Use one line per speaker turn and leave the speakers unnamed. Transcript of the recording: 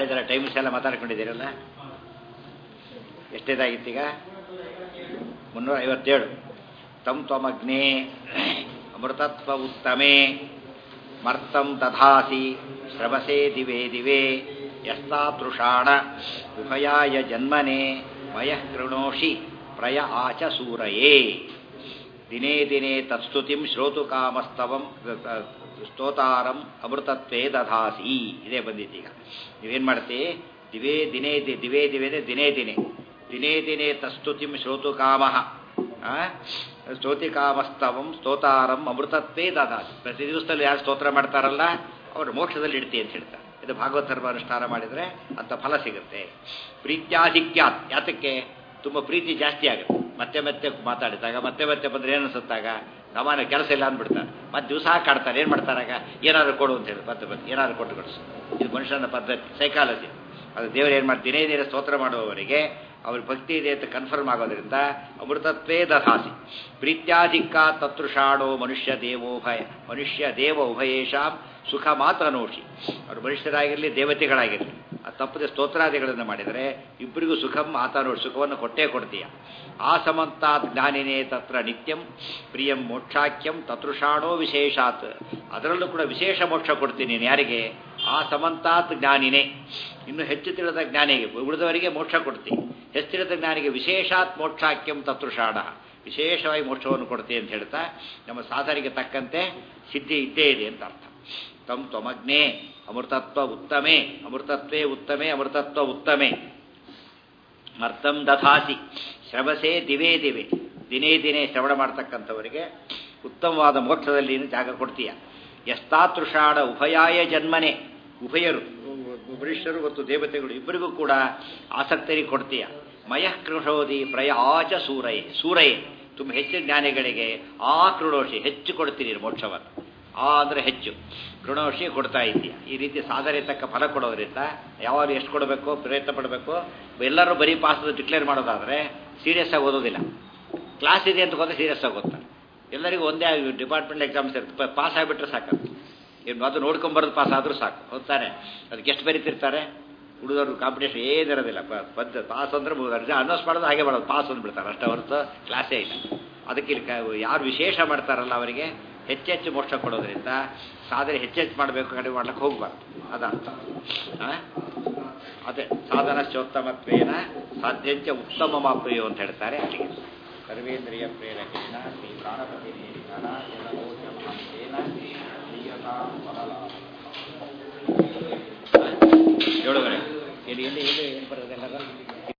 ಇದರ ಟೈಮ್ಸ್ ಎಲ್ಲ ಮಾತಾಡ್ಕೊಂಡಿದ್ದೀರಲ್ಲ ಎಷ್ಟೇದಾಗಿತ್ತೀಗ ಮುನ್ನೂರ ಐವತ್ತೇಳು ತಂ ತ್ವಮಗ್ನೇ ಅಮೃತತ್ವ ಉತ್ತಮೆ ಮರ್ತಂ ದಧಾಸಿ ಶ್ರಮಸೇ ದಿವೇ ದಿವೇ ಯಸ್ತಾತೃಷಾಣ ಉಭಯಾಯ ಜನ್ಮನೆ ಮಯಃ ಕೃಣೋಷಿ ಪ್ರಯ ಆಚ ಸೂರಯೇ ದಿನೇ ದಿನೇ ತತ್ಸ್ತುತಿಂ ಶ್ರೋತು ಕಾಮಸ್ತವಂ ಸ್ತೋತಾರಂ ಅಮೃತತ್ವೇ ದಧಾಸಿ ಇದೇ ಬಂದಿದ್ದೀಗ ನೀವೇನು ಮಾಡ್ತೀ ದಿವೇ ದಿನೇ ದಿ ದಿವೇ ದಿವೇ ದಿನೇ ದಿನೇ ದಿನೇ ದಿನೇ ತಸ್ತುತಿಂ ಶ್ರೋತು ಕಾಮ ಸ್ತೋತಿ ಕಾಮಸ್ತವಂ ಸ್ತೋತಾರಂ ಅಮೃತತ್ವೇ ದಧಾಸಿ ಪ್ರತಿ ದಿವಸದಲ್ಲಿ ಯಾರು ಸ್ತೋತ್ರ ಮಾಡ್ತಾರಲ್ಲ ಅವರು ಮೋಕ್ಷದಲ್ಲಿ ಇಡ್ತಿ ಅಂತ ಹೇಳ್ತಾರೆ ಇದು ಭಾಗವತ ಧರ್ಮ ಅನುಷ್ಠಾನ ಮಾಡಿದರೆ ಅಂತ ಫಲ ಸಿಗುತ್ತೆ ಪ್ರೀತ್ಯಾಧಿಕ್ಯಾತ್ ಯಾತಕ್ಕೆ ತುಂಬ ಪ್ರೀತಿ ಜಾಸ್ತಿ ಆಗುತ್ತೆ ಮತ್ತೆ ಮತ್ತೆ ಮಾತಾಡಿದಾಗ ಮತ್ತೆ ಮತ್ತೆ ಬಂದರೆ ಏನು ಅನ್ಸುತ್ತಾಗ ಸಾಮಾನ್ಯ ಕೆಲಸ ಇಲ್ಲ ಅಂದ್ಬಿಡ್ತಾರೆ ಮತ್ತೆ ದಿವಸ ಕಾಡ್ತಾರೆ ಏನು ಮಾಡ್ತಾರಾಗ ಏನಾದ್ರು ಕೊಡು ಅಂತ ಹೇಳಿ ಮತ್ತೆ ಮತ್ತೆ ಏನಾದ್ರು ಕೊಟ್ಟು ಕಳಿಸು ಇದು ಮನುಷ್ಯನ ಪದ್ಧತಿ ಸೈಕಾಲಜಿ ಅದು ದೇವರು ಏನು ಮಾಡ್ತೀನಿ ದಿನೇ ದಿನೇ ಸ್ತೋತ್ರ ಮಾಡುವವರಿಗೆ ಅವ್ರ ಭಕ್ತಿ ಇದೆ ಅಂತ ಕನ್ಫರ್ಮ್ ಆಗೋದ್ರಿಂದ ಅಮೃತತ್ವೇ ದಧಾಸಿ ಪ್ರೀತ್ಯಾಧಿಕ ತತೃಷಾಡೋ ಮನುಷ್ಯ ದೇವೋಭಯ ಮನುಷ್ಯ ದೇವ ಉಭಯೇಶಾಂ ಸುಖ ಮಾತ್ರ ನೋಷಿ ಅವರು ಮನುಷ್ಯರಾಗಿರಲಿ ದೇವತೆಗಳಾಗಿರಲಿ ಆ ತಪ್ಪದೆ ಸ್ತೋತ್ರಾದಿಗಳನ್ನು ಮಾಡಿದರೆ ಇಬ್ಬರಿಗೂ ಸುಖಂ ಆತ ನೋಡಿ ಸುಖವನ್ನು ಕೊಟ್ಟೇ ಕೊಡ್ತೀಯ ಆ ಸಮಂತಾತ್ ಜ್ಞಾನಿನೇ ತತ್ರ ನಿತ್ಯಂ ಪ್ರಿಯಂ ಮೋಕ್ಷಾಖ್ಯಂ ತತೃಷಾಣೋ ವಿಶೇಷಾತ್ ಅದರಲ್ಲೂ ಕೂಡ ವಿಶೇಷ ಮೋಕ್ಷ ಕೊಡ್ತೀನಿ ನೀನು ಯಾರಿಗೆ ಆ ಸಮಂತಾತ್ ಜ್ಞಾನಿನೇ ಇನ್ನು ಹೆಚ್ಚು ತಿಳಿದ ಜ್ಞಾನಿಗೆ ಉಳಿದವರಿಗೆ ಮೋಕ್ಷ ಕೊಡ್ತೀನಿ ಹೆಚ್ಚು ತಿಳಿದ ಜ್ಞಾನಿಗೆ ವಿಶೇಷಾತ್ ಮೋಕ್ಷಾಖ್ಯಂ ತತೃಷಾಣ ವಿಶೇಷವಾಗಿ ಮೋಕ್ಷವನ್ನು ಕೊಡ್ತೀನಿ ಅಂತ ಹೇಳ್ತಾ ನಮ್ಮ ಸಾಧನೆಗೆ ತಕ್ಕಂತೆ ಸಿದ್ಧಿ ಇದ್ದೇ ಇದೆ ಅಂತ ಅರ್ಥ ತಂ ತ್ವಮಗ್ನೇ ಅಮೃತತ್ವ ಉತ್ತಮೆ ಅಮೃತತ್ವೇ ಉತ್ತಮೆ ಅಮೃತತ್ವ ಉತ್ತಮೆ ಮರ್ತಂ ದಧಾಸಿ ಶ್ರವಸೇ ದಿವೇ ದಿವೆ ದಿನೇ ದಿನೇ ಶ್ರವಣ ಮಾಡ್ತಕ್ಕಂಥವರಿಗೆ ಉತ್ತಮವಾದ ಮೋಕ್ಷದಲ್ಲಿ ನೀನು ಜಾಗ ಕೊಡ್ತೀಯ ಎಸ್ತಾತೃಷಾಡ ಉಭಯಾಯ ಜನ್ಮನೆ ಉಭಯರು ಮನುಷ್ಯರು ಮತ್ತು ದೇವತೆಗಳು ಇಬ್ಬರಿಗೂ ಕೂಡ ಆಸಕ್ತರಿಗೆ ಕೊಡ್ತೀಯ ಮಯಃ ಕೃಷೋದಿ ಪ್ರಯ ಆಚ ಸೂರಯೇ ಸೂರಯೇ ತುಂಬ ಹೆಚ್ಚು ಜ್ಞಾನಿಗಳಿಗೆ ಆ ಕೃಣೋಷಿ ಹೆಚ್ಚು ಕೊಡ್ತೀರಿ ಮೋಕ್ಷವನ್ನು ಆ ಅಂದರೆ ಹೆಚ್ಚು ಕೃಣೋಷಿ ಕೊಡ್ತಾ ಇದೆಯಾ ಈ ರೀತಿ ಸಾಧನೆ ತಕ್ಕ ಫಲ ಕೊಡೋದ್ರಿಂದ ಯಾವಾಗ ಎಷ್ಟು ಕೊಡಬೇಕು ಪ್ರಯತ್ನ ಪಡಬೇಕು ಎಲ್ಲರೂ ಬರೀ ಪಾಸ್ ಡಿಕ್ಲೇರ್ ಮಾಡೋದಾದರೆ ಸೀರಿಯಸ್ ಆಗಿ ಓದೋದಿಲ್ಲ ಕ್ಲಾಸ್ ಇದೆ ಅಂತ ಹೋದ್ರೆ ಸೀರಿಯಸ್ ಆಗಿ ಓದ್ತಾರೆ ಎಲ್ಲರಿಗೂ ಒಂದೇ ಡಿಪಾರ್ಟ್ಮೆಂಟ್ ಎಕ್ಸಾಮ್ಸ್ ಇರುತ್ತೆ ಪಾಸ್ ಆಗಿಬಿಟ್ರೆ ಸಾಕು ಏನು ಅದು ನೋಡ್ಕೊಂಬರೋದು ಪಾಸ್ ಆದರೂ ಸಾಕು ಹೋಗ್ತಾನೆ ಅದಕ್ಕೆ ಎಷ್ಟು ಬರೀತಿರ್ತಾರೆ ಹುಡುಗರು ಕಾಂಪಿಟೇಷನ್ ಏನಿರೋದಿಲ್ಲ ಪದ್ಧ ಪಾಸ್ ಅಂದ್ರೆ ಅನೌನ್ಸ್ ಮಾಡೋದು ಹಾಗೆ ಮಾಡೋದು ಪಾಸ್ ಅಂದ್ಬಿಡ್ತಾರೆ ಅಷ್ಟೇ ಹೊರತು ಕ್ಲಾಸೇ ಇಲ್ಲ ಅದಕ್ಕೆ ಯಾರು ವಿಶೇಷ ಮಾಡ್ತಾರಲ್ಲ ಅವರಿಗೆ ಹೆಚ್ಚೆಚ್ಚು ಮೋಕ್ಷ ಕೊಡೋದ್ರಿಂದ ಸಾಧನೆ ಹೆಚ್ಚೆಚ್ಚು ಮಾಡಬೇಕು ಕಡಿಮೆ ಮಾಡ್ಲಿಕ್ಕೆ ಹೋಗ್ಬಾರ್ದು ಅದರ್ಥ ಅದೇ ಸಾಧನಶ್ಚೋತ್ತಮತ್ವೇನ ಸಾಧ್ಯಂಚ ಉತ್ತಮ ಮಾಪ್ರಿಯೋ ಅಂತ ಹೇಳ್ತಾರೆ ಅಲ್ಲಿಗೆ ಸರ್ವೇಂದ್ರಿಯ ಪ್ರೇರಕೇನ ಶ್ರೀ ಪ್ರಾಣಪತಿ ಏಳುವರೆ ಎಲ್ಲಿ ಎಲ್ಲಿ ಎಲ್ಲಿ ಏನು ಬರೋದೆಲ್ಲ